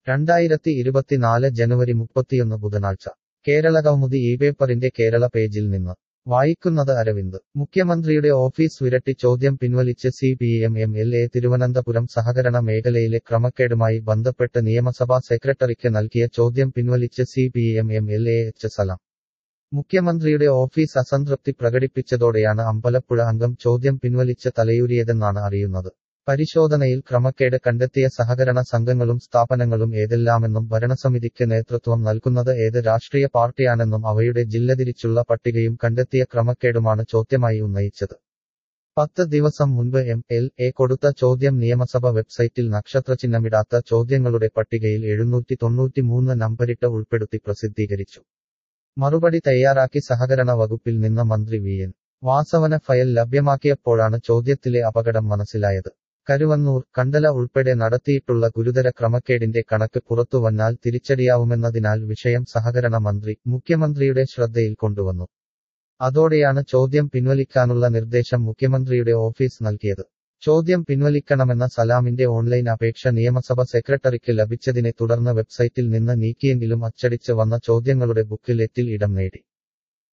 രണ്ടായിരത്തി ഇരുപത്തിനാല് ജനുവരി മുപ്പത്തിയൊന്ന് ബുധനാഴ്ച കേരളകൗമുദി ഈ പേപ്പറിന്റെ കേരള പേജിൽ നിന്ന് വായിക്കുന്നത് അരവിന്ദ് മുഖ്യമന്ത്രിയുടെ ഓഫീസ് വിരട്ടി ചോദ്യം പിൻവലിച്ച് C P M M L A Thiruvananthapuram സഹകരണ മേഖലയിലെ ക്രമക്കേടുമായി ബന്ധപ്പെട്ട് നിയമസഭാ സെക്രട്ടറിക്ക് നൽകിയ ചോദ്യം പിൻവലിച്ച് C P M M L A H Salam മുഖ്യമന്ത്രിയുടെ ഓഫീസ് അസംതൃപ്തി പ്രകടിപ്പിച്ചതോടെയാണ് അമ്പലപ്പുഴ അംഗം ചോദ്യം പിൻവലിച്ച് തലയൂരിയതെന്നാണ് അറിയുന്നത് പരിശോധനയിൽ ക്രമക്കേട് കണ്ടെത്തിയ സഹകരണ സംഘങ്ങളും സ്ഥാപനങ്ങളും ഏതെല്ലാമെന്നും ഭരണസമിതിക്ക് നേതൃത്വം നൽകുന്നത് ഏത് രാഷ്ട്രീയ പാർട്ടിയാണെന്നും അവയുടെ ജില്ലതിരിച്ചുള്ള പട്ടികയും കണ്ടെത്തിയ ക്രമക്കേടുമാണ് ചോദ്യമായി ഉന്നയിച്ചത് പത്ത് ദിവസം മുൻപ് എം എൽ എ കൊടുത്ത ചോദ്യം നിയമസഭ വെബ്സൈറ്റിൽ നക്ഷത്രചിഹ്നമിടാത്ത ചോദ്യങ്ങളുടെ പട്ടികയിൽ എഴുന്നൂറ്റി തൊണ്ണൂറ്റിമൂന്ന് നമ്പരിട്ട് ഉൾപ്പെടുത്തി പ്രസിദ്ധീകരിച്ചു മറുപടി തയ്യാറാക്കി സഹകരണ വകുപ്പിൽ നിന്ന് മന്ത്രി വി എൻ വാസവന ഫയൽ ലഭ്യമാക്കിയപ്പോഴാണ് ചോദ്യത്തിലെ അപകടം മനസ്സിലായത് കരുവന്നൂർ കണ്ടല ഉൾപ്പെടെ നടത്തിയിട്ടുള്ള ഗുരുതര ക്രമക്കേടിന്റെ കണക്ക് പുറത്തുവന്നാൽ തിരിച്ചടിയാവുമെന്നതിനാൽ വിഷയം സഹകരണ മന്ത്രി മുഖ്യമന്ത്രിയുടെ ശ്രദ്ധയിൽ കൊണ്ടുവന്നു അതോടെയാണ് ചോദ്യം പിൻവലിക്കാനുള്ള നിർദ്ദേശം മുഖ്യമന്ത്രിയുടെ ഓഫീസ് നൽകിയത് ചോദ്യം പിൻവലിക്കണമെന്ന സലാമിന്റെ ഓൺലൈൻ അപേക്ഷ നിയമസഭ സെക്രട്ടറിക്ക് ലഭിച്ചതിനെ തുടർന്ന് വെബ്സൈറ്റിൽ നിന്ന് നീക്കിയെങ്കിലും അച്ചടിച്ച് വന്ന ചോദ്യങ്ങളുടെ ബുക്കിലെറ്റിൽ ഇടം നേടി